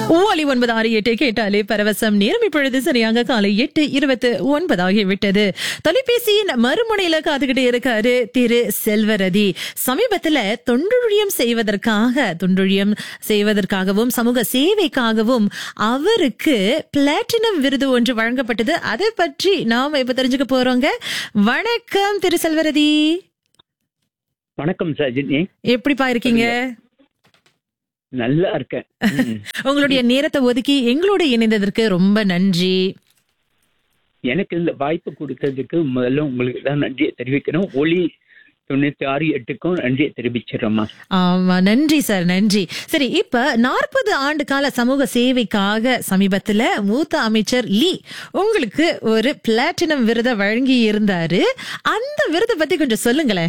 ஒலி ஒன்பது ஆறு எட்டு கேட்டாலே பரவசம் நேரம் இப்பொழுது சரியாக காலை எட்டு இருபத்து ஒன்பதாகி விட்டது தொலைபேசியின் மறுமுனையில காத்துக்கிட்டு இருக்காரு திரு செல்வரதி சமீபத்துல தொண்டுழியம் செய்வதற்காக தொண்டுழியம் செய்வதற்காகவும் சமூக சேவைக்காகவும் அவருக்கு பிளாட்டினம் விருது ஒன்று வழங்கப்பட்டது அதை பற்றி நாம இப்ப தெரிஞ்சுக்க போறோங்க வணக்கம் திரு செல்வரதி வணக்கம் சஜினி எப்படிப்பா இருக்கீங்க நல்லா இருக்கேன் ம். உங்களுடைய நேரத்தை ஒதுக்கி எங்களோட இணைந்ததற்கு ரொம்ப நன்றி எனக்கு இந்த வாய்ப்பு கொடுத்ததுக்கு முதல்ல உங்களுக்கு தான் நன்றியை தெரிவிக்கணும் ஒளி தொண்ணூத்தி ஆறு எட்டுக்கும் நன்றியை தெரிவிச்சிடறோமா ஆமா நன்றி சார் நன்றி சரி இப்ப நாற்பது ஆண்டு கால சமூக சேவைக்காக சமீபத்துல மூத்த அமைச்சர் லீ உங்களுக்கு ஒரு பிளாட்டினம் விருதை வழங்கி இருந்தாரு அந்த விருதை பத்தி கொஞ்சம் சொல்லுங்களேன்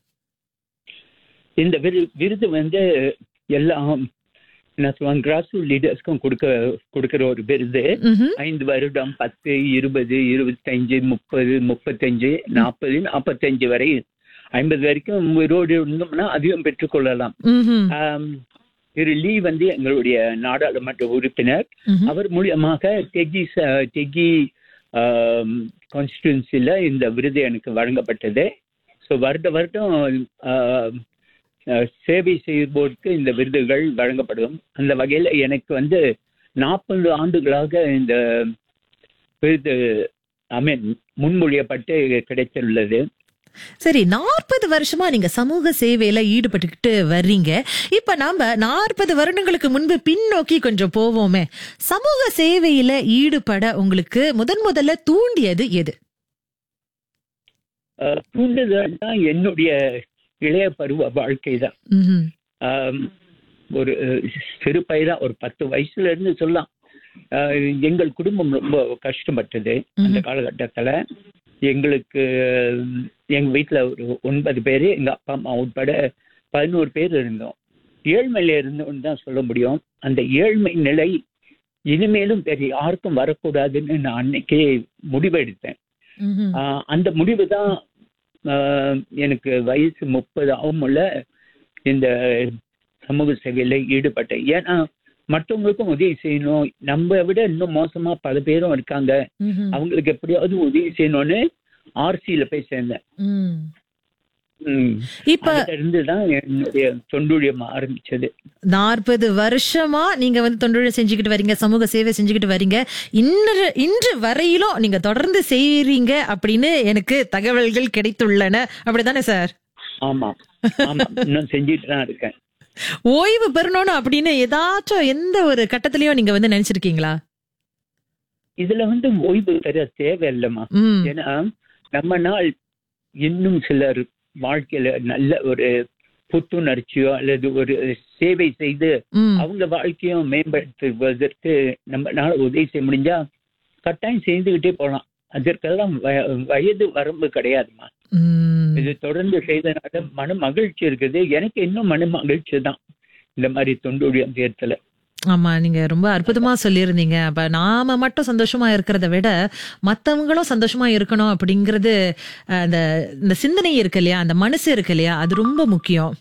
இந்த விரு விருது வந்து எல்லாம் என்ன சொல்லுவாங்க கிராஸ் ரூட் லீடர்ஸ்க்கும் கொடுக்க கொடுக்கிற ஒரு விருது ம்ஹும். ஐந்து வருடம் பத்து இருபது இருபத்தஞ்சு முப்பது முப்பத்தஞ்சு நாற்பது நாற்பத்தஞ்சு வரை ஐம்பது வரைக்கும் உயிரோடு இருந்தோம்னா அதிகம் பெற்றுக்கொள்ளலாம் ம்ஹும். ஆம், திரு லீ வந்து எங்களுடைய நாடாளுமன்ற உறுப்பினர் ம்ஹும். அவர் மூலியமாக டெகி ச- டெகி கான்ஸ்டிடுவன்சில இந்த விருது எனக்கு வழங்கப்பட்டது ஸோ வருட வருடம் ஆம், அஹ், சேவை செய்வோருக்கு இந்த விருதுகள் வழங்கப்படும் அந்த வகையில் எனக்கு வந்து நாற்பது ஆண்டுகளாக இந்த விருது ஐ மீன் முன்மொழியப்பட்டு கிடைத்துள்ளது சரி நாற்பது வருஷமா நீங்க சமூக சேவையில ஈடுபட்டுக்கிட்டு வர்றீங்க இப்ப நாம நாற்பது வருடங்களுக்கு முன்பு பின்னோக்கி கொஞ்சம் போவோமே சமூக சேவையில ஈடுபட உங்களுக்கு முதன் முதல்ல தூண்டியது எது அஹ், தூண்டுதல் தான் என்னுடைய இளைய பருவ வாழ்க்கை தான் ம்ஹும். ஆம், ஒரு அஹ், சிறு பையனா ஒரு பத்து வயசுல இருந்து சொல்லலாம் அஹ், எங்கள் குடும்பம் ரொம்ப கஷ்டப்பட்டது அந்த ம்ஹும். காலகட்டத்துல எங்களுக்கு அஹ், எங்க வீட்டுல ஒரு ஒன்பது பேரு எங்க அப்பா அம்மா உட்பட பதினோரு பேர் இருந்தோம் ஏழ்மையில இருந்தோம்னு தான் சொல்ல முடியும் அந்த ஏழ்மை நிலை இனிமேலும் வேறு யாருக்கும் வரக்கூடாதுன்னு நான் அன்னைக்கே முடிவெடுத்தேன் ம்ஹும். ஆஹ் அந்த முடிவு தான் எனக்கு வயசு முப்பது ஆகும்ல இந்த சமூக சேவையில ஈடுபட்டேன் ஏன்னா மற்றவங்களுக்கும் உதவி செய்யணும் நம்ம விட இன்னும் மோசமா பல பேரும் இருக்காங்க ம்ஹும். அவங்களுக்கு எப்படியாவது உதவி செய்யணும்னு ஆர்சியில போய் சேர்ந்தேன் ம். ம். இப்ப அதுல இருந்து தான் என்னுடைய தொண்டுழியம் ஆரம்பிச்சது நாற்பது வருஷமா நீங்க வந்து தொழில் செஞ்சுக்கிட்டு வரீங்க சமூக சேவை செஞ்சுக்கிட்டு வரீங்க இன்று இன்று வரையிலும் நீங்க தொடர்ந்து செய்றீங்க அப்படின்னு எனக்கு தகவல்கள் கிடைத்துள்ளன அப்படிதானே சார் ஆமா ஆமா இன்னும் செஞ்சுட்டு தான் இருக்கேன் ஓய்வு பெறணும்னு அப்படின்னு ஏதாச்சும் எந்த ஒரு கட்டத்திலயும் நீங்க வந்து நினைச்சிருக்கீங்களா இதுல வந்து ஓய்வு பெற தேவை இல்லைம்மா ம் ஏன்னா நம்ம நாள் இன்னும் சிலர் வாழ்க்கையில நல்ல ஒரு புத்துணர்ச்சியோ அல்லது ஒரு சேவை செய்து ம் அவங்க வாழ்க்கையும் மேம்படுத்துவதற்கு நம்மளால உதவி செய்ய முடிஞ்சா கட்டாயம் செய்துகிட்டே போகலாம் அதற்கெல்லாம் வய- வயது வரம்பு கிடையாதுமா ம். இது தொடர்ந்து செய்தனால மன மகிழ்ச்சி இருக்குது எனக்கு இன்னும் மன மகிழ்ச்சி தான் இந்த மாதிரி தொண்டுழியம் சேர்த்தல ஆமா நீங்க ரொம்ப அற்புதமா சொல்லியிருந்தீங்க அப்ப நாம மட்டும் சந்தோஷமா இருக்கிறத விட மத்தவங்களும் சந்தோஷமா இருக்கணும் அப்படிங்கறது அஹ், அந்த இந்த சிந்தனை இருக்கு இல்லையா அந்த மனசு இருக்கு இல்லையா அது ரொம்ப முக்கியம்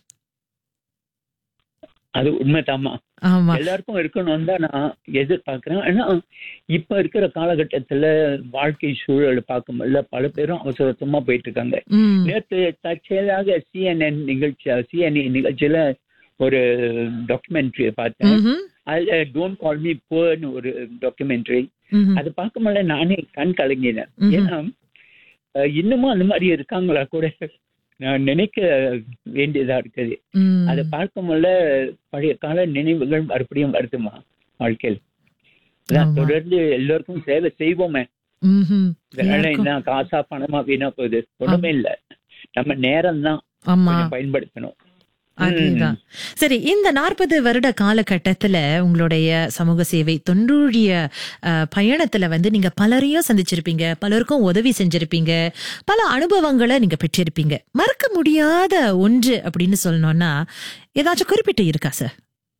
அது உண்மைதாம்மா ஆமா எல்லாருக்கும் இருக்கணும் தான் நான் எதிர்பார்க்கிறேன் ஆனா இப்ப இருக்கிற காலகட்டத்துல வாழ்க்கை சூழலை பார்க்கும்போது பல பேரும் அவசர அவசரமா போயிட்டு இருக்காங்க ம் நேற்று தற்செயலாக சிஎன்என் நிகழ்ச்சி சிஎன்இ நிகழ்ச்சியில ஒரு டாக்குமெண்ட்ரி பார்த்தேன் ம்ஹும். அதுல டோன்ட் கால் மீ போர்னு ஒரு டாக்குமெண்ட்ரி ம்ஹும். அது பார்க்கும்போது நானே கண் கலங்கினேன் ம்ஹும். ஏன்னா அஹ், இன்னமும் அந்த மாதிரி இருக்காங்களா கூட நான் நினைக்க வேண்டியதா இருக்குது ம். அதை பார்க்கும்போது பழைய கால நினைவுகள் மறுபடியும் வருதுமா வாழ்க்கையில் அதான் ஆமா. தொடர்ந்து எல்லோருக்கும் சேவை செய்வோமே ம்ஹும். இதனால எல்லாருக்கும். என்ன காசா பணமா வீணா போகுது ஒண்ணுமே இல்ல நம்ம நேரம் தான் ஆமா கொஞ்சம் பயன்படுத்தணும் அதேதான் சரி இந்த நாற்பது வருட காலகட்டத்துல உங்களுடைய சமூக சேவை தொண்டூழிய அஹ், பயணத்துல வந்து நீங்க பலரையும் சந்திச்சிருப்பீங்க பலருக்கும் உதவி செஞ்சிருப்பீங்க பல அனுபவங்களை நீங்க பெற்றிருப்பீங்க மறக்க முடியாத ஒன்று அப்படின்னு சொல்லணும்னா ஏதாச்சும் குறிப்பிட்டு இருக்கா சார்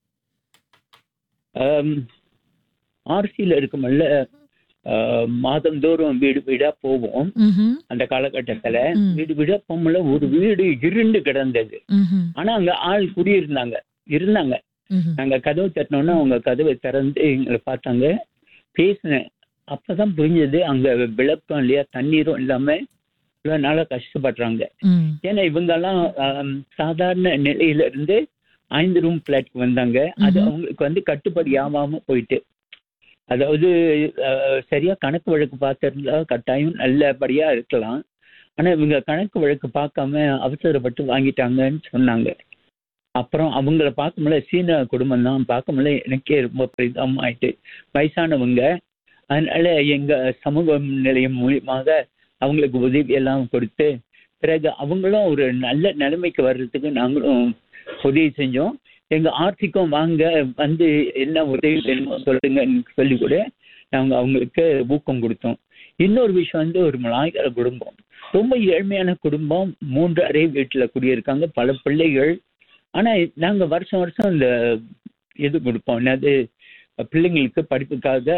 ஆர்சியில இருக்குமல்ல ஆஹ், மாதந்தோறும் வீடு வீடா போவோம் ம்ஹும், அந்த காலகட்டத்துல ம். வீடு வீடா போகும்போது ஒரு வீடு இருண்டு கிடந்தது ம்ஹும், ஆனா அங்க ஆள் குடியிருந்தாங்க இருந்தாங்க ம்ஹும். நாங்க கதவு தட்டினோன்னா அவங்க கதவை திறந்து எங்களை பார்த்தாங்க பேசினேன் அப்பதான் புரிஞ்சது அங்க விளக்கம் இல்லையா தண்ணீரும் இல்லாம இவ்வளவு நாளா கஷ்டப்படுறாங்க ம். ஏன்னா இவங்கெல்லாம் ஆம், சாதாரண நிலையில இருந்து ஐந்து ரூம் பிளாட்க்கு வந்தாங்க அது ம்ஹும். அவங்களுக்கு வந்து கட்டுப்படி ஆகாம போயிட்டு அதாவது அஹ், சரியா கணக்கு வழக்கு பார்த்திருந்தா கட்டாயம் நல்லபடியா இருக்கலாம் ஆனா இவங்க கணக்கு வழக்கு பார்க்காம அவசரப்பட்டு வாங்கிட்டாங்கன்னு சொன்னாங்க அப்புறம் அவங்கள பார்க்கும்போது சீன குடும்பம் தான் பார்க்கும்போது எனக்கே ரொம்ப பரிதாபம் ஆயிட்டு வயசானவங்க அதனால எங்க சமூக நிலையம் மூலியமாக அவங்களுக்கு உதவி எல்லாம் கொடுத்து பிறகு அவங்களும் ஒரு நல்ல நிலைமைக்கு வர்றதுக்கு நாங்களும் உதவி செஞ்சோம் எங்க ஆர்த்திக்கும் வாங்க வந்து என்ன உதவி வேணுமோ சொல்லுங்கன்னு சொல்லி கூட நாங்க அவங்களுக்கு ஊக்கம் கொடுத்தோம் இன்னொரு விஷயம் வந்து ஒரு மலாய்கர குடும்பம் ரொம்ப ஏழ்மையான குடும்பம் மூன்று அறை வீட்டுல குடியிருக்காங்க பல பிள்ளைகள் ஆனா நாங்க வருஷம் வருஷம் இந்த இது கொடுப்போம் என்னது பிள்ளைங்களுக்கு படிப்புக்காக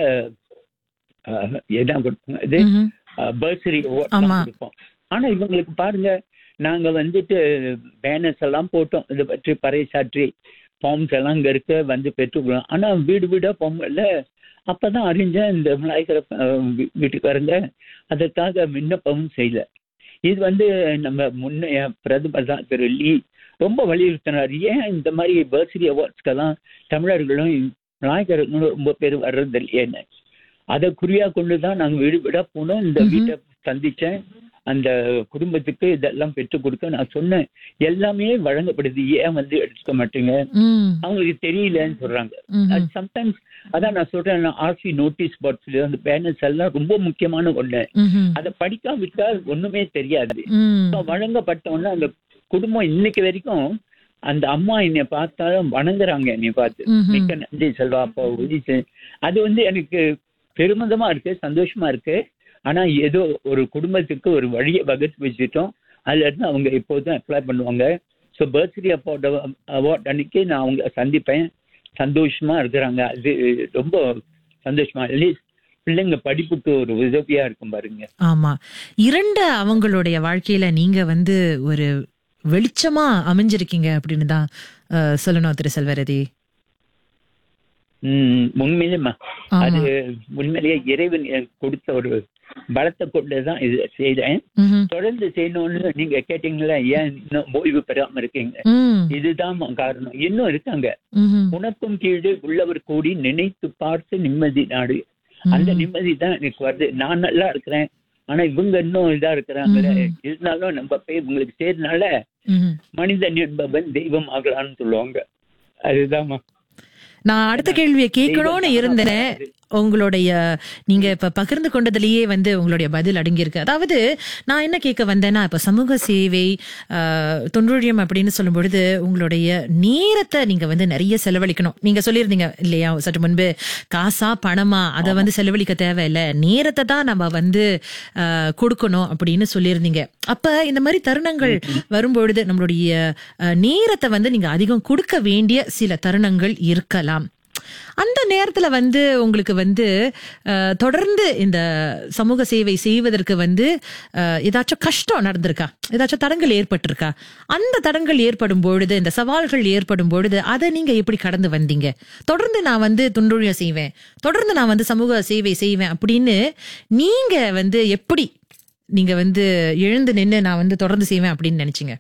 அஹ், என்ன கொடுப்போம் இது ம்ஹும். பர்சரி ஆமா. கொடுப்போம் ஆனா இவங்களுக்கு பாருங்க நாங்க வந்துட்டு பேனர்ஸ் எல்லாம் போட்டோம் இதை பற்றி பறைசாற்றி ஃபார்ம்ஸ் எல்லாம் இங்க இருக்க வந்து பெற்றுக்கிறோம் ஆனா வீடு வீடா போகல அப்பதான் அறிஞ்சேன் இந்த மலாய்கர வீட்டுக்காரங்க அதற்காக விண்ணப்பமும் செய்யல இது வந்து நம்ம முன்னைய பிரதமர் தான் திரு லீ ரொம்ப வலியுறுத்தினார் ஏன் இந்த மாதிரி பர்சரி அவார்ட்ஸ்க்கெல்லாம் தமிழர்களும் மலாய்கர்களும் ரொம்ப பேர் வர்றது இல்லையேன்னு அதை குறியா கொண்டு தான் நாங்க வீடு வீடா போனோம் இந்த ம்ஹும். வீட்டை சந்திச்சேன் அந்த குடும்பத்துக்கு இதெல்லாம் பெற்றுக் கொடுக்க நான் சொன்னேன் எல்லாமே வழங்கப்படுது ஏன் வந்து எடுத்துக்க மாட்டீங்க ம். அவங்களுக்கு தெரியலன்னு சொல்றாங்க ம்ஹும். சம்டைம்ஸ் அதான் நான் சொல்றேன் ஆர்சி நோட்டீஸ் போர்ட்ஸ்ல அந்த பேனர்ஸ் எல்லாம் ரொம்ப முக்கியமான ஒண்ணு ம்ஹும். அதை படிக்காவிட்டால் ஒண்ணுமே தெரியாது ம். இப்ப வழங்கப்பட்ட உடனே அந்த குடும்பம் இன்னைக்கு வரைக்கும் அந்த அம்மா என்னை பார்த்தாலும் வணங்குறாங்க என்னை பார்த்து ம்ஹும். மிக்க நன்றி செல்வா அப்பா உதவி செய்- அது வந்து எனக்கு பெருமிதமா இருக்கு சந்தோஷமா இருக்கு ஆனா ஏதோ ஒரு குடும்பத்துக்கு ஒரு வழியை வகுத்து வச்சுட்டோம் அதுல இருந்து அவங்க இப்போதான் அப்ளை பண்ணுவாங்க ஸோ பர்த்டே அவார்ட் அவார்ட் அன்னைக்கு நான் அவங்க சந்திப்பேன் சந்தோஷமா இருக்கிறாங்க அது ரொம்ப சந்தோஷமா அட்லீஸ்ட் பிள்ளைங்க படிப்புக்கு ஒரு உதவியா இருக்கும் பாருங்க ஆமா இரண்டு அவங்களுடைய வாழ்க்கையில நீங்க வந்து ஒரு வெளிச்சமா அமைஞ்சிருக்கீங்க அப்படின்னு தான் அஹ், சொல்லணும் திரு செல்வரதி உம் உண்மையிலேமா ஆமா. அது உண்மையிலேயே இறைவன் எனக்கு கொடுத்த ஒரு பலத்தை கொண்டுதான் இது செய்றேன் ம்ஹும். தொடர்ந்து செய்யணும்னு நீங்க கேட்டீங்களா ஏன் இன்னும் ஓய்வு பெறாம இருக்கீங்க ம். இதுதான் காரணம் இன்னும் இருக்காங்க ம்ஹும். உனக்கும் கீழே உள்ளவர் கூடி நினைத்து பார்த்து நிம்மதி நாடு அந்த ம்ஹும். நிம்மதி தான் எனக்கு வருது நான் நல்லா இருக்கிறேன் ஆனா இவங்க இன்னும் இதா இருக்கிறாங்களே ம்ஹும். இருந்தாலும் நம்ம போய் உங்களுக்கு சேர்னால ம்ஹும். மனிதன் என்பவன் தெய்வம் ஆகலான்னு சொல்லுவாங்க அதுதான்மா நான் அடுத்த கேள்வியை கேட்கணும்னு இருந்தேன் உங்களுடைய நீங்க இப்ப பகிர்ந்து கொண்டதுலயே வந்து உங்களுடைய பதில் அடங்கியிருக்கு அதாவது நான் என்ன கேட்க வந்தேன்னா இப்ப சமூக சேவை ஆஹ், தொண்டூழியம் அப்படின்னு சொல்லும் பொழுது உங்களுடைய நேரத்தை நீங்க வந்து நிறைய செலவழிக்கணும் நீங்க சொல்லியிருந்தீங்க இல்லையா சற்று முன்பு காசா பணமா அதை வந்து செலவழிக்க தேவையில்லை நேரத்தை தான் நம்ம வந்து ஆஹ், கொடுக்கணும் அப்படின்னு சொல்லியிருந்தீங்க அப்ப இந்த மாதிரி தருணங்கள் வரும்பொழுது நம்மளுடைய ஆஹ், நேரத்தை வந்து நீங்க அதிகம் கொடுக்க வேண்டிய சில தருணங்கள் இருக்கலாம் அந்த நேரத்துல வந்து உங்களுக்கு வந்து அஹ், தொடர்ந்து இந்த சமூக சேவை செய்வதற்கு வந்து அஹ், ஏதாச்சும் கஷ்டம் நடந்திருக்கா ஏதாச்சும் தடங்கள் ஏற்பட்டிருக்கா அந்த தடங்கள் ஏற்படும் பொழுது இந்த சவால்கள் ஏற்படும் பொழுது அதை நீங்க எப்படி கடந்து வந்தீங்க தொடர்ந்து நான் வந்து துண்டுழியம் செய்வேன் தொடர்ந்து நான் வந்து சமூக சேவை செய்வேன் அப்படின்னு நீங்க வந்து எப்படி நீங்க வந்து எழுந்து நின்று நான் வந்து தொடர்ந்து செய்வேன் அப்படின்னு நினைச்சீங்க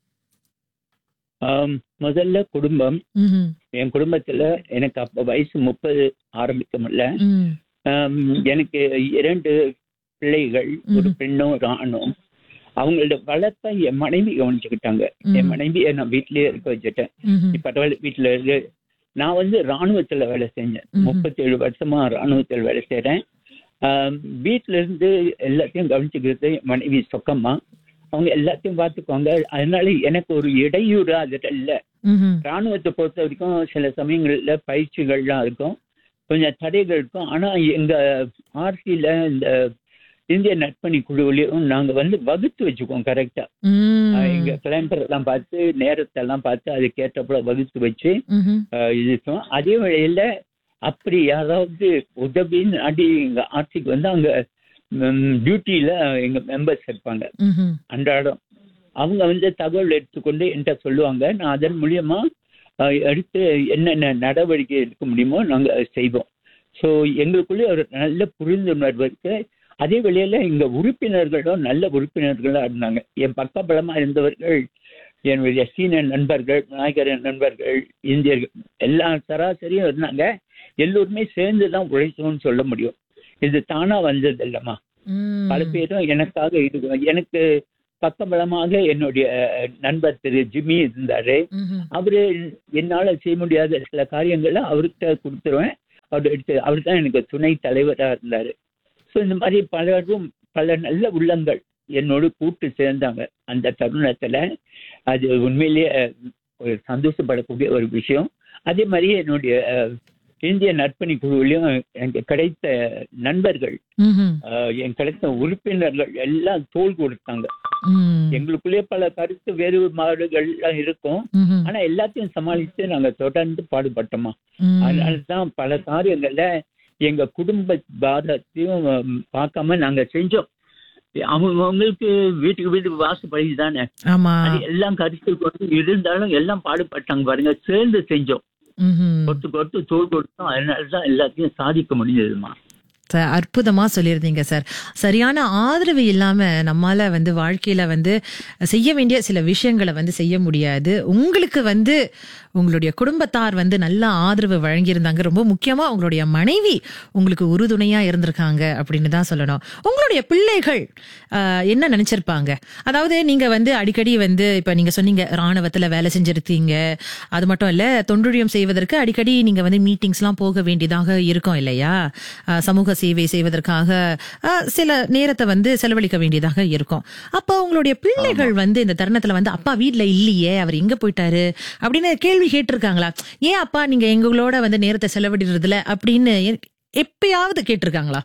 ஆம், முதல்ல குடும்பம் ம்ஹும். என் குடும்பத்துல எனக்கு அப்ப வயசு முப்பது ஆரம்பிக்க முடியல ம். ஆம், எனக்கு இரண்டு பிள்ளைகள் ஒரு ம்ஹும். பெண்ணும் ஒரு ஆணும் அவங்களோட வளர்ப்பை என் மனைவி கவனிச்சுக்கிட்டாங்க என் ம்ஹும். மனைவியை நான் வீட்லயே இருக்க வச்சுட்டேன் ம்ஹும். இப்ப பரவாயில்ல வீட்டுல இருக்கு நான் வந்து ராணுவத்துல வேலை செஞ்சேன் ம்ஹும். முப்பத்தேழு வருஷமா ராணுவத்தில் வேலை செய்றேன் ஆம், வீட்ல இருந்து எல்லாத்தையும் கவனிச்சுக்கிறது என் மனைவி சொக்கம்மா அவங்க எல்லாத்தையும் பார்த்துக்குவாங்க அதனால எனக்கு ஒரு இடையூறு அதுல இல்லை ம்ஹும். ராணுவத்தை பொறுத்த வரைக்கும் சில சமயங்கள்ல பயிற்சிகள்லாம் இருக்கும் கொஞ்சம் தடைகள் இருக்கும் ஆனா எங்க ஆர்சியில இந்த இந்திய நட்பணி குழுவிலையும் நாங்க வந்து வகுத்து வச்சுக்குவோம் கரெக்டா ம். எங்க கிளைம்பர் எல்லாம் பார்த்து நேரத்தை எல்லாம் பார்த்து அதுக்கேற்றப்பல வகுத்து வச்சு ம்ஹும். ஆஹ் இருக்கோம் அதே வேளையில அப்படி யாராவது உதவின்னு அடி எங்க ஆட்சிக்கு வந்து அங்க டியூட்டியில எங்க மெம்பர்ஸ் இருப்பாங்க ம்ஹும். அன்றாடம் அவங்க வந்து தகவல் எடுத்துக்கொண்டு என்கிட்ட சொல்லுவாங்க நான் அதன் மூலியமா அஹ், எடுத்து என்னென்ன நடவடிக்கை எடுக்க முடியுமோ நாங்க அதை செய்வோம் ஸோ எங்களுக்குள்ளே ஒரு நல்ல புரிந்துணர்வு இருக்கு அதே வேளையில எங்க உறுப்பினர்களும் நல்ல உறுப்பினர்களா இருந்தாங்க என் பக்கபலமா இருந்தவர்கள் என்னுடைய சீனியர் நண்பர்கள் நாயகர் நண்பர்கள் இந்தியர்கள் எல்லா சராசரியும் இருந்தாங்க எல்லோருமே சேர்ந்து தான் உழைச்சோம்னு சொல்ல முடியும் இது தானா வந்தது இல்லம்மா ம். பல பேரும் எனக்காக இது எனக்கு பக்கபலமாக என்னுடைய நண்பர் திரு ஜிம்மி இருந்தாரு ம்ஹும். அவரு என்னால செய்ய முடியாத சில காரியங்களை அவர்கிட்ட கொடுத்துருவேன் அவர் எடுத்து அவர் தான் எனக்கு துணை தலைவரா இருந்தாரு ஸோ இந்த மாதிரி பலரும் பல நல்ல உள்ளங்கள் என்னோடு கூட்டு சேர்ந்தாங்க அந்த தருணத்துல அது உண்மையிலேயே அஹ், ஒரு சந்தோஷப்படக்கூடிய ஒரு விஷயம் அதே மாதிரி என்னுடைய அஹ், இந்திய நற்பணி குழுவிலையும் எனக்கு கிடைத்த நண்பர்கள் ம்ஹும். அஹ், என் கிடைத்த உறுப்பினர்கள் எல்லாம் தோல் கொடுத்தாங்க ம். எங்களுக்குள்ளே பல கருத்து வேறுபாடுகள் எல்லாம் இருக்கும் ம்ஹும். ஆனா எல்லாத்தையும் சமாளித்து நாங்க தொடர்ந்து பாடுபட்டோமா ம். அதனாலதான் பல காரியங்கள்ல எங்க குடும்ப பாதத்தையும் உம், பார்க்காம நாங்க செஞ்சோம் அவங்க அவங்களுக்கு வீட்டுக்கு வீடு வாசப்படி தானே ஆமா அது எல்லாம் கருத்தில் கொண்டு இருந்தாலும் எல்லாம் பாடுபட்டாங்க பாருங்க சேர்ந்து செஞ்சோம் ம்ஹும். கொட்டு கொட்டு தோல் கொடுத்தோம் அதனாலதான் எல்லாத்தையும் சாதிக்க முடிஞ்சதுமா சார், அற்புதமா சொல்லியிருந்தீங்க சார் சரியான ஆதரவு இல்லாம நம்மால வந்து வாழ்க்கையில வந்து செய்ய வேண்டிய சில விஷயங்களை வந்து செய்ய முடியாது உங்களுக்கு வந்து உங்களுடைய குடும்பத்தார் வந்து நல்ல ஆதரவு வழங்கியிருந்தாங்க ரொம்ப முக்கியமா உங்களுடைய மனைவி உங்களுக்கு உறுதுணையா இருந்திருக்காங்க அப்படின்னு தான் சொல்லணும் உங்களுடைய பிள்ளைகள் ஆஹ், என்ன நினைச்சிருப்பாங்க அதாவது நீங்க வந்து அடிக்கடி வந்து இப்ப நீங்க சொன்னீங்க ராணுவத்துல வேலை செஞ்சிருத்தீங்க அது மட்டும் இல்ல தொண்டுழியம் செய்வதற்கு அடிக்கடி நீங்க வந்து மீட்டிங்ஸ்லாம் போக வேண்டியதாக இருக்கும் இல்லையா ஆஹ், சமூக சேவை செய்வதற்காக ஆஹ், சில நேரத்தை வந்து செலவழிக்க வேண்டியதாக இருக்கும் அப்போ உங்களுடைய பிள்ளைகள் வந்து இந்த தருணத்துல வந்து அப்பா வீட்ல இல்லையே அவர் எங்க போயிட்டாரு அப்படின்னு கேள்வி கேட்டிருக்காங்களா ஏன் அப்பா நீங்க எங்களோட வந்து நேரத்தை செலவிடுறதுல அப்படின்னு எ- எப்பயாவது கேட்டிருக்காங்களா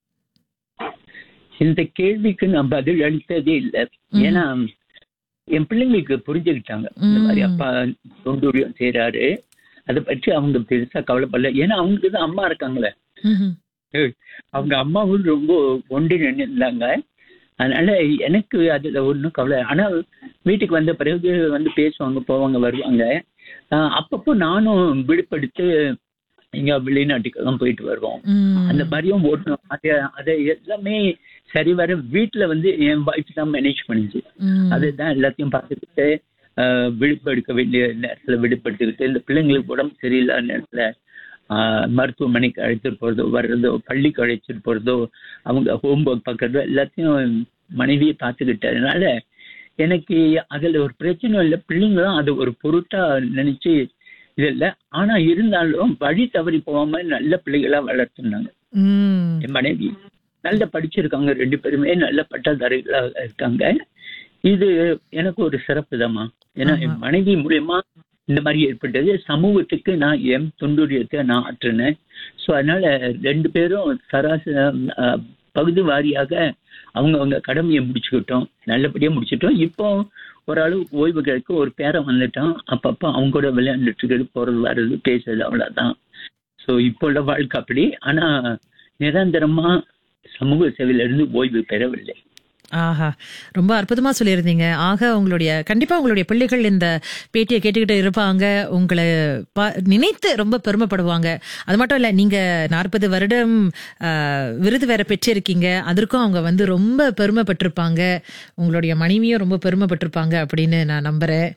இந்த கேள்விக்கு நான் பதில் அளித்ததே இல்லை ஏன்னா என் பிள்ளைங்களுக்கு புரிஞ்சுக்கிட்டாங்க இந்த மாதிரி ம். அப்பா தொண்டூரியம் செய்யறாரு அதை பற்றி அவங்க பெருசா கவலைப்படல ஏன்னா அவங்களுக்கு தான் அம்மா இருக்காங்களே ம்ஹும். அவங்க அம்மாவும் ரொம்ப ஒன்றி நின்றுந்தாங்க அதனால எனக்கு அதுல ஒன்றும் கவலை ஆனா வீட்டுக்கு வந்த பிறகு வந்து பேசுவாங்க போவாங்க வருவாங்க ஆஹ் அப்பப்போ நானும் விடுபடுத்து இங்க வெளிநாட்டுக்கெல்லாம் போயிட்டு வருவோம் ம். அந்த மாதிரியும் ஓட்டணும் அதை அதை எல்லாமே சரி வர வீட்டுல வந்து என் வைஃப் தான் மேனேஜ் பண்ணுச்சு ம். அதுதான் எல்லாத்தையும் பார்த்துக்கிட்டு ஆஹ் விடுப்பெடுக்க வேண்டிய நேரத்துல விடுபடுத்திக்கிட்டு இந்த பிள்ளைங்களுக்கு உடம்பு சரியில்லாத நேரத்துல ஆஹ் மருத்துவமனைக்கு அழைச்சிட்டு போறதோ வர்றதோ பள்ளிக்கு அழைச்சிட்டு போறதோ அவங்க ஹோம்ஒர்க் பார்க்கறதோ எல்லாத்தையும் மனைவியை பார்த்துக்கிட்டதுனால எனக்கு அதுல ஒரு பிரச்சனை இல்லை பிள்ளைங்களும் அது ஒரு பொருட்டா நினைச்சு இது இல்லை ஆனா இருந்தாலும் வழி தவறி போகாம நல்ல பிள்ளைகளா வளர்த்துனாங்க ம். என் மனைவி நல்ல படிச்சிருக்காங்க ரெண்டு பேருமே நல்ல பட்டதாரிகளா இருக்காங்க இது எனக்கு ஒரு சிறப்பு தாம்மா ஏன்னா என் ஆமா. மனைவி மூலியமா இந்த மாதிரி ஏற்பட்டது சமூகத்துக்கு நான் என் தொண்டுரியத்தை நான் ஆற்றினேன் ஸோ அதனால ரெண்டு பேரும் சராசரி அஹ், பகுதி வாரியாக அவங்க அவங்க கடமையை முடிச்சுக்கிட்டோம் நல்லபடியா முடிச்சிட்டோம் இப்போ ஓரளவு ஓய்வு கிடைக்க ஒரு பேரன் வந்துட்டான் அப்பப்போ அவங்க கூட விளையாண்டுட்டு இருக்கிறது போறது வர்றது பேசுறது அவ்வளவுதான் ஸோ இப்போ உள்ள வாழ்க்கை அப்படி ஆனா நிரந்தரமா சமூக சேவையில இருந்து ஓய்வு பெறவில்லை ஆஹா ரொம்ப அற்புதமா சொல்லியிருந்தீங்க ஆக உங்களுடைய கண்டிப்பா உங்களுடைய பிள்ளைகள் இந்த பேட்டியை கேட்டுக்கிட்டு இருப்பாங்க உங்களை பா- நினைத்து ரொம்ப பெருமைப்படுவாங்க அது மட்டும் இல்ல நீங்க நாற்பது வருடம் ஆஹ், விருது வேற பெற்றிருக்கீங்க அதற்கும் அவங்க வந்து ரொம்ப பெருமைப்பட்டிருப்பாங்க உங்களுடைய மனைவியும் ரொம்ப பெருமைப்பட்டிருப்பாங்க அப்படின்னு நான் நம்புறேன்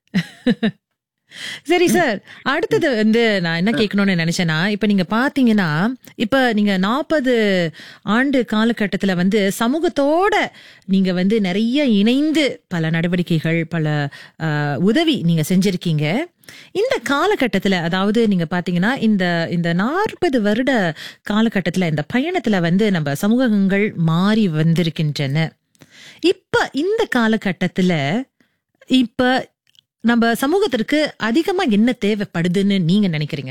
சரி சார் அடுத்தது வந்து நான் என்ன கேட்கணும்னு நினைச்சேன்னா இப்ப நீங்க பாத்தீங்கன்னா இப்ப நீங்க நாற்பது ஆண்டு காலகட்டத்துல வந்து சமூகத்தோட நீங்க வந்து நிறைய இணைந்து பல நடவடிக்கைகள் பல ஆஹ், உதவி நீங்க செஞ்சிருக்கீங்க இந்த காலகட்டத்துல அதாவது நீங்க பாத்தீங்கன்னா இந்த இந்த நாற்பது வருட காலகட்டத்துல இந்த பயணத்துல வந்து நம்ம சமூகங்கள் மாறி வந்திருக்கின்றன இப்ப இந்த காலகட்டத்துல இப்ப நம்ம சமூகத்திற்கு அதிகமா என்ன தேவைப்படுதுன்னு நீங்க நினைக்கிறீங்க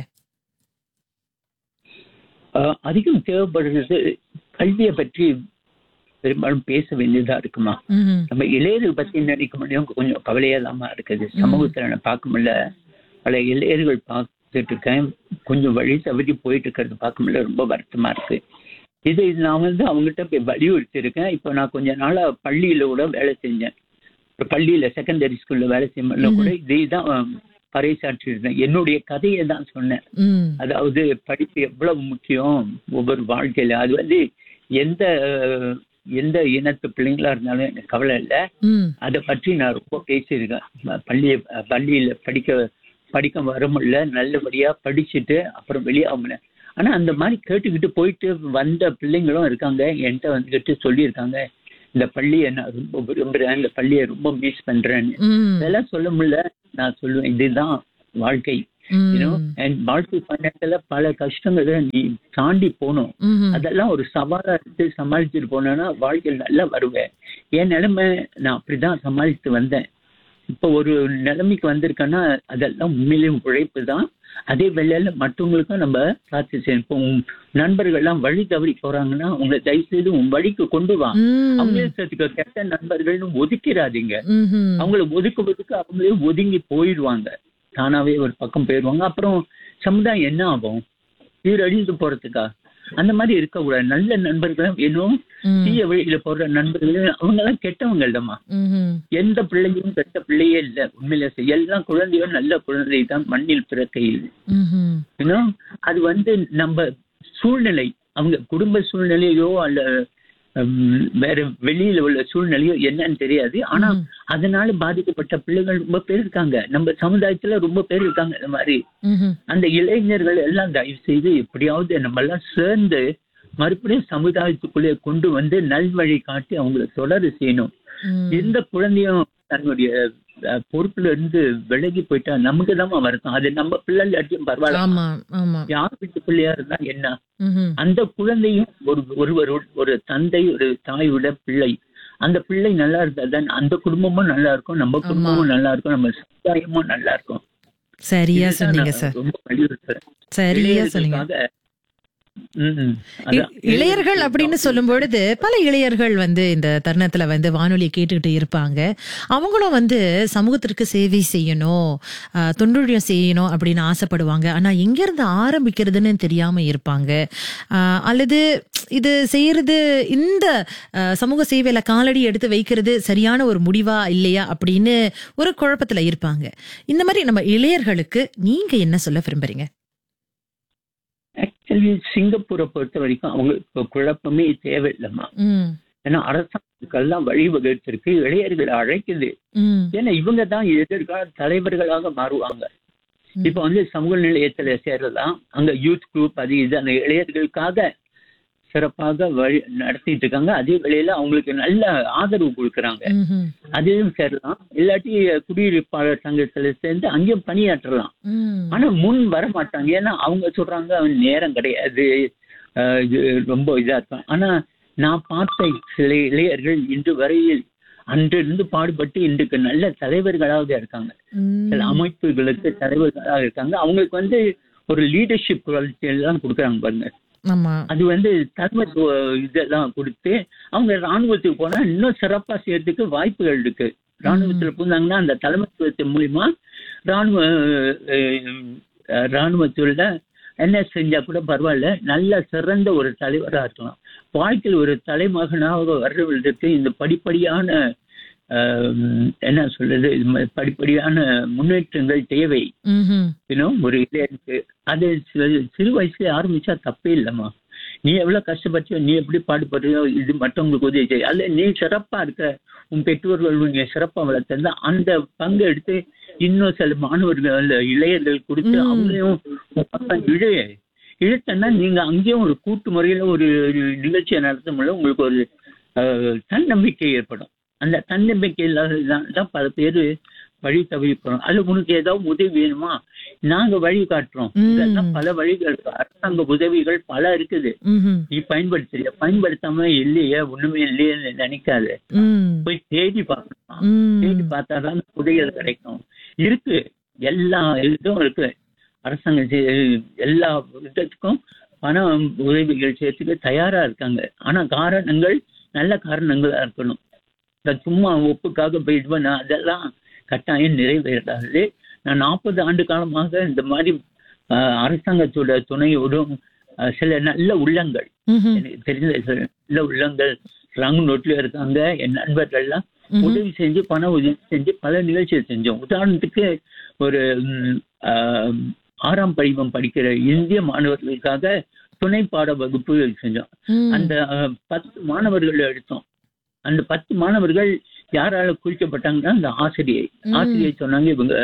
ஆஹ் அதிகம் தேவைப்படுறது கல்வியை பற்றி பெரும்பாலும் பேச வேண்டியதா இருக்குமா ம்ஹும். நம்ம இளையர்கள் பத்தி நினைக்க முடியும் கொஞ்சம் கவலையா இல்லாம இருக்குது சமூகத்துல நான் பார்க்க முடியல பல இளையர்கள் பார்த்துட்டு இருக்கேன் கொஞ்சம் வழி தவறி போயிட்டு இருக்கிறது பார்க்க முடியல ரொம்ப வருத்தமா இருக்கு இது இது நான் வந்து அவங்ககிட்ட போய் வலியுறுத்தி இருக்கேன் இப்போ நான் கொஞ்ச நாளா பள்ளியில கூட வேலை செஞ்சேன் ஒரு பள்ளியில செகண்டரி ஸ்கூல்ல வேலை செய்யும்போது கூட இதே தான் பறைசாற்றிருந்தேன் என்னுடைய கதையை தான் சொன்னேன் ம் அதாவது படிப்பு எவ்வளவு முக்கியம் ஒவ்வொரு வாழ்க்கையில அது வந்து எந்த அஹ், எந்த இனத்து பிள்ளைங்களா இருந்தாலும் எனக்கு கவலை இல்லை ம் அதை பற்றி நான் ரொம்ப பேசியிருக்கேன் ப- பள்ளிய பள்ளியில படிக்க படிக்க வர முடியல நல்லபடியா படிச்சுட்டு அப்புறம் வெளியாகல ஆனா அந்த மாதிரி கேட்டுக்கிட்டு போயிட்டு வந்த பிள்ளைங்களும் இருக்காங்க என்கிட்ட வந்துட்டு சொல்லியிருக்காங்க இந்த பள்ளியை நான் ரொம்ப விரும்புறேன் இந்த பள்ளியை ரொம்ப மிஸ் பண்றேன்னு ம் இதெல்லாம் சொல்ல முடியல நான் சொல்லுவேன் இதுதான் வாழ்க்கை யூனோ ம் அண்ட் வாழ்க்கை பயணத்துல பல கஷ்டங்களை நீ தாண்டி போகணும் ம்ஹும். அதெல்லாம் ஒரு சவாலா எடுத்து சமாளிச்சுட்டு போனேன்னா வாழ்க்கையில் நல்லா வருவேன் என் நிலைமை நான் அப்படிதான் சமாளித்து வந்தேன் இப்போ ஒரு நிலைமைக்கு வந்திருக்கேன்னா அதெல்லாம் உண்மையிலேயும் உழைப்பு தான் அதே வேளையில மற்றவங்களுக்கும் நம்ம பார்த்து செய்யணும் இப்போ உன் நண்பர்கள்லாம் வழி தவறி போறாங்கன்னா உங்களை தயவு செய்து உன் வழிக்கு கொண்டு வா ம். அவங்களே சேர்த்துக்க கெட்ட நண்பர்கள்னு ஒதுக்கிறாதீங்க ம்ஹும். அவங்கள ஒதுக்க ஒதுக்க அவங்களே ஒதுங்கி போயிடுவாங்க தானாவே ஒரு பக்கம் போயிடுவாங்க அப்புறம் சமுதாயம் என்ன ஆகும் இவர் அழிந்து போறதுக்கா அந்த மாதிரி இருக்கக்கூடாது நல்ல நண்பர்களும் வேணும் ம். தீய வழியில போற நண்பர்களும் அவங்க எல்லாம் கெட்டவங்க இல்லம்மா ம்ஹும். எந்த பிள்ளையும் கெட்ட பிள்ளையே இல்ல உண்மையில செ- எல்லா குழந்தையும் நல்ல குழந்தை தான் மண்ணில் பிறக்கையில் ம்ஹும். இன்னும் அது வந்து நம்ம சூழ்நிலை அவங்க குடும்ப சூழ்நிலையோ அல்ல ஹம், வேற வெளியில உள்ள சூழ்நிலையோ என்னன்னு தெரியாது ஆனா ம். அதனால பாதிக்கப்பட்ட பிள்ளைகள் ரொம்ப பேர் இருக்காங்க நம்ம சமுதாயத்துல ரொம்ப பேர் இருக்காங்க இந்த மாதிரி ம்ஹும். அந்த இளைஞர்கள் எல்லாம் தயவு செய்து எப்படியாவது நம்ம எல்லாம் சேர்ந்து மறுபடியும் சமுதாயத்துக்குள்ளே கொண்டு வந்து நல்வழி காட்டி அவங்களை தொடர செய்யணும் ம். எந்த குழந்தையும் தன்னுடைய அஹ், பொறுப்புல இருந்து விலகி போயிட்டா நமக்கு தான் வருத்தம் அது நம்ம பிள்ளை இல்லாட்டியும் பரவாயில்ல ஆமா ஆமா யார் வீட்டு பிள்ளையா இருந்தா என்ன ம்ஹும். அந்த குழந்தையும் ஒரு ஒருவர் ஒரு தந்தை ஒரு தாயோட பிள்ளை அந்த பிள்ளை நல்லா இருந்தா தான் அந்த குடும்பமும் நல்லா இருக்கும் நம்ம குடும்பமும் நல்லா இருக்கும் நம்ம சமுதாயமும் நல்லா இருக்கும் சரியா இதுதான் சொன்னீங்க நான் சார் ரொம்ப வலியுறுத்துறேன் சரியா சொன்னீங்க இளையர்களுக்காக ம், ம். இ- அதான். இளையர்கள் அப்படின்னு சொல்லும் பொழுது பல இளையர்கள் வந்து இந்த தருணத்துல வந்து வானொலி கேட்டுக்கிட்டு இருப்பாங்க அவங்களும் வந்து சமூகத்திற்கு சேவை செய்யணும் ஆஹ், தொண்டுழியம் செய்யணும் அப்படின்னு ஆசைப்படுவாங்க ஆனா எங்க இருந்து ஆரம்பிக்கிறதுன்னு தெரியாம இருப்பாங்க ஆஹ், அல்லது இது செய்யறது இந்த ஆஹ், சமூக சேவையில காலடி எடுத்து வைக்கிறது சரியான ஒரு முடிவா இல்லையா அப்படின்னு ஒரு குழப்பத்துல இருப்பாங்க இந்த மாதிரி நம்ம இளையர்களுக்கு நீங்க என்ன சொல்ல விரும்புறீங்க ஆக்சுவலி சிங்கப்பூரை பொறுத்த வரைக்கும் அவங்களுக்கு குழப்பமே தேவையில்லைம்மா ம் ஏன்னா அரசாங்கத்துக்கெல்லாம் வழிவகுத்திருக்கு இளையர்களை அழைக்குது ம் ஏன்னா இவங்க தான் எதிர்கால தலைவர்களாக மாறுவாங்க ம். இப்ப வந்து சமூக நிலையத்துல சேரலாம் அங்க யூத் குரூப் அது இது அந்த இளையர்களுக்காக சிறப்பாக வழி நடத்திட்டு இருக்காங்க அதே வேளையில அவங்களுக்கு நல்ல ஆதரவு கொடுக்கறாங்க ம்ஹும். அதையும் சேரலாம் இல்லாட்டி குடியிருப்பாளர் சங்கத்துல சேர்ந்து அங்கேயும் பணியாற்றலாம் ம் ஆனா முன் வர மாட்டாங்க ஏன்னா அவங்க சொல்றாங்க அவன் நேரம் கிடையாது அஹ் இது ரொம்ப இதா இருக்கும் ஆனா நான் பார்த்த சில இளையர்கள் இன்று வரையில் அன்றிருந்து பாடுபட்டு இன்றைக்கு நல்ல தலைவர்களாக இருக்காங்க ம். சில அமைப்புகளுக்கு தலைவர்களாக இருக்காங்க அவங்களுக்கு வந்து ஒரு லீடர்ஷிப் குவாலிட்டி எல்லாம் கொடுக்குறாங்க பாருங்க ஆமா அது வந்து தலைமைத்துவ இதெல்லாம் கொடுத்து அவங்க ராணுவத்துக்கு போனா இன்னும் சிறப்பா செய்யறதுக்கு வாய்ப்புகள் இருக்கு ராணுவத்துல போனாங்கன்னா அந்த தலைமைத்துவத்தின் மூலியமா ராணுவ அஹ், ராணுவத்துல என்ன செஞ்சா கூட பரவாயில்ல நல்ல சிறந்த ஒரு தலைவரா இருக்கலாம் வாழ்க்கையில் ஒரு தலைமகனாக வர்றவர்களுக்கு இந்த படிப்படியான அஹ், என்ன சொல்றது இது மாதிரி படிப்படியான முன்னேற்றங்கள் தேவை ம்ஹும். இன்னும் ஒரு இளையருக்கு அது சிறு சிறு வயசுல ஆரம்பிச்சா தப்பே இல்லைம்மா நீ எவ்வளவு கஷ்டப்பட்டியோ நீ எப்படி பாடுபடுறியோ இது மற்றவங்களுக்கு உதவி செய்ய அல்ல நீ சிறப்பா இருக்க உன் பெற்றோர்கள் உன்னை சிறப்பா வளர்த்திருந்தா அந்த பங்கு எடுத்து இன்னும் சில மாணவர்கள் இளையர்கள் கொடுத்து ம். அவங்களையும் உன் பக்கம் இழு இழுத்தன்னா நீங்க அங்கேயும் ஒரு கூட்டு முறையில ஒரு ஒரு நிகழ்ச்சியை நடத்தும் பொழுது உங்களுக்கு ஒரு அஹ், தன்னம்பிக்கை ஏற்படும் அந்த தன்னம்பிக்கை இல்லாததான் தான் பல பேர் வழி தவிர்க்கிறோம் அது உனக்கு ஏதாவது உதவி வேணுமா நாங்க வழி காட்டுறோம் ம். இதெல்லாம் பல வழிகள் இருக்கு. அரசாங்க உதவிகள் பல இருக்குது ம்ஹும். நீ பயன்படுத்துறிய பயன்படுத்தாம இல்லையே ஒண்ணுமே இல்லையே நினைக்காத ம். போய் தேடி பார்க்கணும் ம். தேடி பார்த்தாதான் உதவிகள் கிடைக்கும் இருக்கு எல்லா இதுவும் இருக்கு அரசாங்கம் செய்- எல்லா விதத்துக்கும் பணம் உதவிகள் செய்யறதுக்கு தயாரா இருக்காங்க ஆனா காரணங்கள் நல்ல காரணங்களா இருக்கணும் இந்த சும்மா ஒப்புக்காக போயிட்டு அதெல்லாம் கட்டாயம் நிறைவேறாது நான் நாற்பது ஆண்டு காலமாக இந்த மாதிரி ஆஹ், அரசாங்கத்தோட துணையோடும் ஆஹ், சில நல்ல உள்ளங்கள் ம்ஹும். எனக்கு தெரிஞ்ச சில நல்ல உள்ளங்கள் ராங்கு நோட்ல இருக்காங்க என் நண்பர்கள்லாம் ம்ஹும். உதவி செஞ்சு பண உதவி செஞ்சு பல நிகழ்ச்சிகள் செஞ்சோம் உதாரணத்துக்கு ஒரு ம், ஆஹ், ஆறாம் படிவம் படிக்கிற இந்திய மாணவர்களுக்காக துணை பாட வகுப்பு செஞ்சோம் ம். அந்த அஹ், பத்து மாணவர்கள் எடுத்தோம் அந்த பத்து மாணவர்கள் யாரால குறிக்கப்பட்டாங்கன்னா அந்த ஆசிரியை ம். ஆசிரியை சொன்னாங்க இவங்க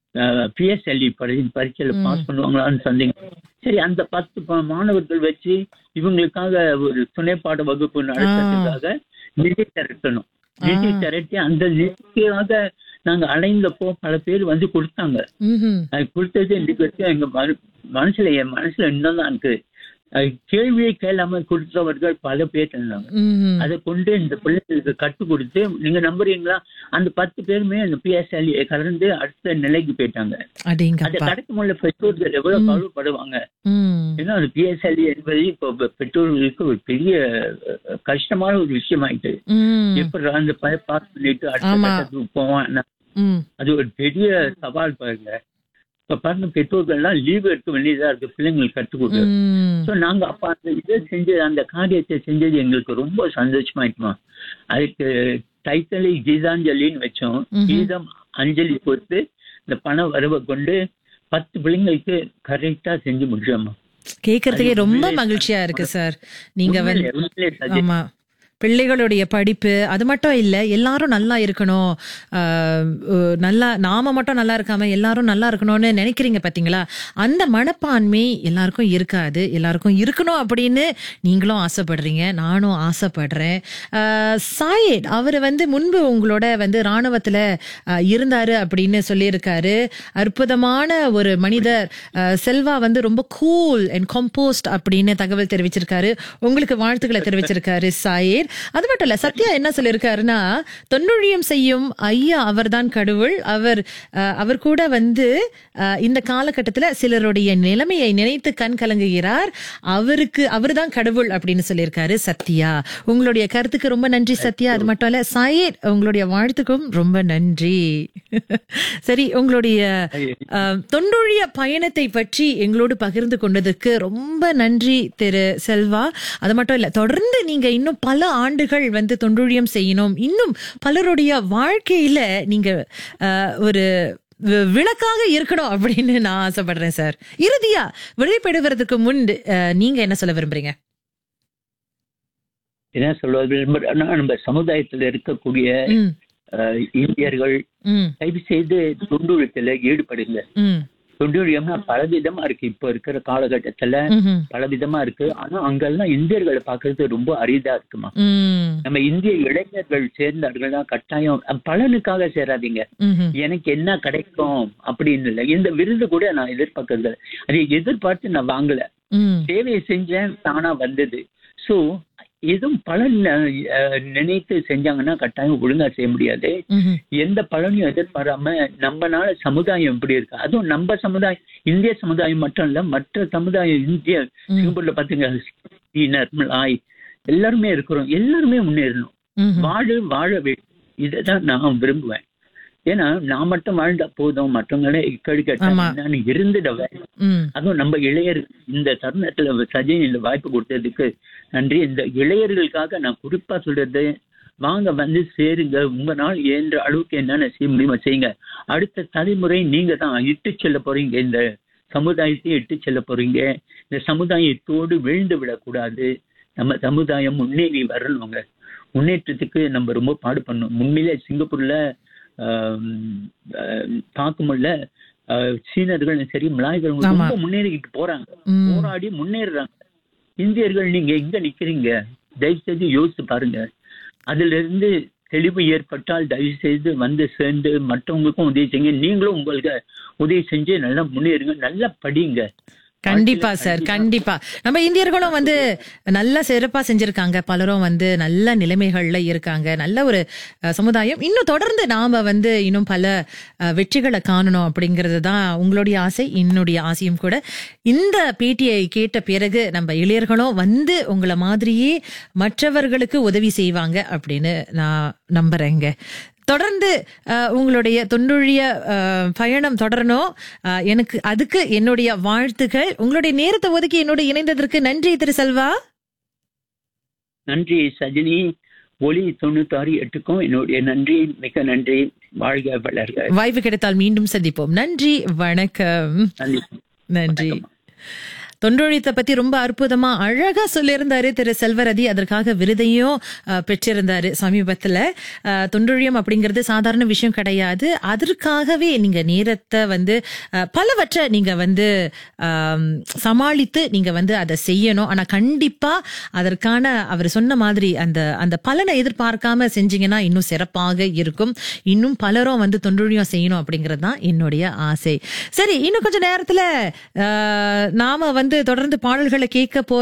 பிஎஸ்எல்இ பரீட்சையில ம். பாஸ் பண்ணுவாங்களான்னு சந்தேகம் சரி அந்த பத்து ப- மாணவர்கள் வச்சு இவங்களுக்காக ஒரு துணைப்பாட வகுப்பு நடத்துறதுக்காக நிதி திரட்டணும் நிதி ஆ. திரட்டி அந்த நிதிக்காக நாங்க அலைந்தப்போ பல பேர் வந்து கொடுத்தாங்க ம்ஹும். அது கொடுத்தது இன்னைக்கு வரைக்கும் எங்க மன- மனசுல என் மனசுல இன்னும் தான் இருக்கு அது கேள்வியை கேளாம கொடுத்தவர்கள் பல பேர் இருந்தாங்க ம்ஹும். அதை கொண்டு இந்த பிள்ளைங்களுக்கு கற்றுக் கொடுத்து நீங்க நம்புறீங்களா அந்த பத்து பேருமே அந்த பிஎஸ்எல் கலந்து அடுத்த நிலைக்கு போயிட்டாங்க அதை அடேங்கப்பா கிடைக்கும் உள்ள பெற்றோர்கள் எவ்வளவு ம். பாடுபடுவாங்க ம். ஏன்னா அந்த பிஎஸ்எல் என்பது இப்போ பெ- பெற்றோர்களுக்கு ஒரு பெரிய அஹ், கஷ்டமான ஒரு விஷயம் ஆயிட்டு ம். எப்படி அந்த பையன் பாஸ் பண்ணிட்டு அடுத்த ஆமா. கட்டத்துக்கு போவான் ம். அது ஒரு பெரிய சவால் பாருங்க இப்ப பாருங்க பெற்றோர்கள்லாம் லீவ் எடுக்க வேண்டியதா இருக்கு பிள்ளைங்களுக்கு கற்றுக் கொடுக்க ம். சோ நாங்க அப்ப அந்த இதை செஞ்சது அந்த காரியத்தை செஞ்சது எங்களுக்கு ரொம்ப சந்தோஷமாயிட்டுமா அதுக்கு டைத்தலி கீதாஞ்சலின்னு வச்சோம் ம்ஹும். கீதம் அஞ்சலி கொடுத்து இந்த பண வரவை கொண்டு பத்து பிள்ளைங்களுக்கு கரெக்டா செஞ்சு முடிச்சோம்மா கேக்குறதுக்கே அது ரொம்ப உண்மையிலே மகிழ்ச்சியா இருக்கு சார் நீங்க வந்து உண்மையிலே, உண்மையிலே சஜி. ஆமா பிள்ளைகளுடைய படிப்பு அது மட்டும் இல்ல எல்லாரும் நல்லா இருக்கணும் ஆஹ், அஹ், நல்லா நாம மட்டும் நல்லா இருக்காம எல்லாரும் நல்லா இருக்கணும்னு நினைக்கிறீங்க பாத்தீங்களா அந்த மனப்பான்மை எல்லாருக்கும் இருக்காது எல்லாருக்கும் இருக்கணும் அப்படின்னு நீங்களும் ஆசைப்படுறீங்க நானும் ஆசைப்படுறேன் ஆஹ், சாயேட் அவர் வந்து முன்பு உங்களோட வந்து ராணுவத்துல ஆஹ், இருந்தாரு அப்படின்னு சொல்லியிருக்காரு அற்புதமான ஒரு மனிதர் ஆஹ், செல்வா வந்து ரொம்ப கூல் அண்ட் கம்போஸ்ட் அப்படின்னு தகவல் தெரிவிச்சிருக்காரு உங்களுக்கு வாழ்த்துக்களை தெரிவிச்சிருக்காரு சாயேர் அது மட்டும் இல்ல சத்யா என்ன சொல்லியிருக்காருன்னா தொன்னுழியம் செய்யும் ஐயா அவர்தான் கடவுள் அவர் ஆஹ், அவர் கூட வந்து ஆஹ், இந்த காலகட்டத்துல சிலருடைய நிலைமையை நினைத்து கண் கலங்குகிறார் அவருக்கு அவர்தான் கடவுள் அப்படின்னு சொல்லியிருக்காரு சத்யா உங்களுடைய கருத்துக்கு ரொம்ப நன்றி சத்யா அது மட்டும் இல்ல சாயேர் உங்களுடைய வாழ்த்துக்கும் ரொம்ப நன்றி சரி உங்களுடைய ஆஹ், தொண்டொழிய பயணத்தை பற்றி எங்களோடு பகிர்ந்து கொண்டதுக்கு ரொம்ப நன்றி திரு செல்வா அது மட்டும் இல்ல தொடர்ந்து நீங்க இன்னும் பல ஆண்டுகள் வந்து தொண்டொழியம் செய்யணும் இன்னும் பலருடைய வாழ்க்கையில நீங்க ஆஹ், ஒரு வி- விளக்காக இருக்கணும் அப்படின்னு நான் ஆசைப்படுறேன் சார் இறுதியா விடைபெறுவதற்கு முன் ஆஹ், நீங்க என்ன சொல்ல விரும்புறீங்க என்ன சொல்வது விரும்புறேன்னா, நம்ம சமுதாயத்துல இருக்கக்கூடிய ம், அஹ், இந்தியர்கள் ம், தயவு செய்து தொண்டுழத்துல ஈடுபடுங்க ம், தொண்டுழியம்னா பலவிதமா இருக்கு இப்ப இருக்கிற காலகட்டத்துல ம்ஹும், பலவிதமா இருக்கு ஆனா அங்கெல்லாம் இந்தியர்களை பாக்குறது ரொம்ப அரிதா இருக்குமா ம், நம்ம இந்திய இளைஞர்கள் சேர்ந்தார்கள்னா கட்டாயம் அஹ், பலனுக்காக சேராதீங்க ம்ஹும், எனக்கு என்ன கிடைக்கும் அப்படின்னு இல்லை இந்த விருது கூட நான் எதிர்பார்க்கறது இல்ல. அதை எதிர்பார்த்து நான் வாங்கல ம், சேவையை செஞ்சேன் தானா வந்தது சோ எதுவும் பலன் அஹ், நினைத்து செஞ்சாங்கன்னா கட்டாயம் ஒழுங்கா செய்ய முடியாது ம்ஹும், எந்த பலனையும் எதிர்பாராம நம்மனால சமுதாயம் எப்படி இருக்கு அதுவும் நம்ம சமுதாயம் இந்திய சமுதாயம் மட்டும் இல்ல மற்ற சமுதாயம் இந்திய ம், சிங்கப்பூர்ல பாத்தீங்க நிர்மலாய் எல்லாருமே இருக்கிறோம் எல்லாருமே முன்னேறணும் ம்ஹும். வாழ வாழ வேண்டும் இதைதான் நான் விரும்புவேன் ஏன்னா நான் மட்டும் வாழ்ந்தா போதும் மற்றவங்களே இக்கடி ஆமா. நான் இருந்துட வேணும் ம், அதுவும் நம்ம இளையர் இந்த தருணத்துல சஜின் இந்த வாய்ப்பு கொடுத்ததுக்கு நன்றி இந்த இளையர்களுக்காக நான் குறிப்பா சொல்றது வாங்க வந்து சேருங்க உங்க நாள் இயன்ற அளவுக்கு என்னென்ன செய்ய முடியுமோ செய்யுங்க அடுத்த தலைமுறை நீங்க தான் இட்டு செல்ல போறீங்க இந்த சமுதாயத்தை இட்டு செல்ல போறீங்க இந்த சமுதாயத்தோடு விழுந்து விடக்கூடாது நம்ம சமுதாயம் முன்னேறி வரணுங்க முன்னேற்றத்துக்கு நம்ம ரொம்ப பாடு பண்ணணும் உண்மையிலே சிங்கப்பூர்ல ஆம், ஆஹ், பார்க்கும்போது ஆஹ், சீனர்களும் சரி மலாய்களும் ஆமா. ரொம்ப முன்னேறிக்கிட்டு போறாங்க ம். போராடி முன்னேறுறாங்க இந்தியர்கள் நீங்க எங்க நிக்கிறீங்க தயவு செய்து யோசிச்சு பாருங்க அதுல இருந்து தெளிவு ஏற்பட்டால் தயவு செய்து வந்து சேர்ந்து மற்றவங்களுக்கும் உதவி செய்யுங்க நீங்களும் உங்களுக்கு உதவி செஞ்சு நல்லா முன்னேறுங்க நல்லா படிங்க கண்டிப்பா சார் கண்டிப்பா நம்ம இந்தியர்களும் வந்து நல்லா சிறப்பா செஞ்சிருக்காங்க பலரும் வந்து நல்ல நிலைமைகள்ல இருக்காங்க நல்ல ஒரு அஹ், சமுதாயம் இன்னும் தொடர்ந்து நாம வந்து இன்னும் பல அஹ், வெற்றிகளை காணணும் அப்படிங்கிறது தான் உங்களுடைய ஆசை என்னுடைய ஆசையும் கூட இந்த பேட்டியை கேட்ட பிறகு நம்ம இளையர்களும் வந்து உங்களை மாதிரியே மற்றவர்களுக்கு உதவி செய்வாங்க அப்படின்னு நான் நம்புறேங்க தொடர்ந்து அஹ், உங்களுடைய தொண்டுழிய அஹ், பயணம் தொடரணும் அஹ், எனக்கு அதுக்கு என்னுடைய வாழ்த்துக்கள் உங்களுடைய நேரத்தை ஒதுக்கி என்னோட இணைந்ததற்கு நன்றி திரு செல்வா நன்றி சஜினி ஒளி தொண்ணூத்தாறு எட்டுக்கும் என்னுடைய நன்றி மிக நன்றி வாழ்க வளர்க வாய்ப்பு கிடைத்தால் மீண்டும் சந்திப்போம் நன்றி வணக்கம் நன்றி நன்றி தொண்டொழித்தை பத்தி ரொம்ப அற்புதமா அழகா சொல்லியிருந்தாரு திரு செல்வரதி அதற்காக விருதையும் அஹ், பெற்றிருந்தாரு சமீபத்துல அஹ், தொண்டொழியம் அப்படிங்கிறது சாதாரண விஷயம் கிடையாது அதற்காகவே நீங்க நேரத்தை வந்து அஹ், பலவற்றை நீங்க வந்து ஆம், சமாளித்து நீங்க வந்து அதை செய்யணும் ஆனா கண்டிப்பா அதற்கான அவர் சொன்ன மாதிரி அந்த அந்த பலனை எதிர்பார்க்காம செஞ்சீங்கன்னா இன்னும் சிறப்பாக இருக்கும் இன்னும் பலரும் வந்து தொண்டொழியம் செய்யணும் அப்படிங்கிறது தான் என்னுடைய ஆசை சரி இன்னும் கொஞ்ச நேரத்துல அஹ், நாம வந்து தொடர்ந்து பாடல்களை கேட்க போறோம்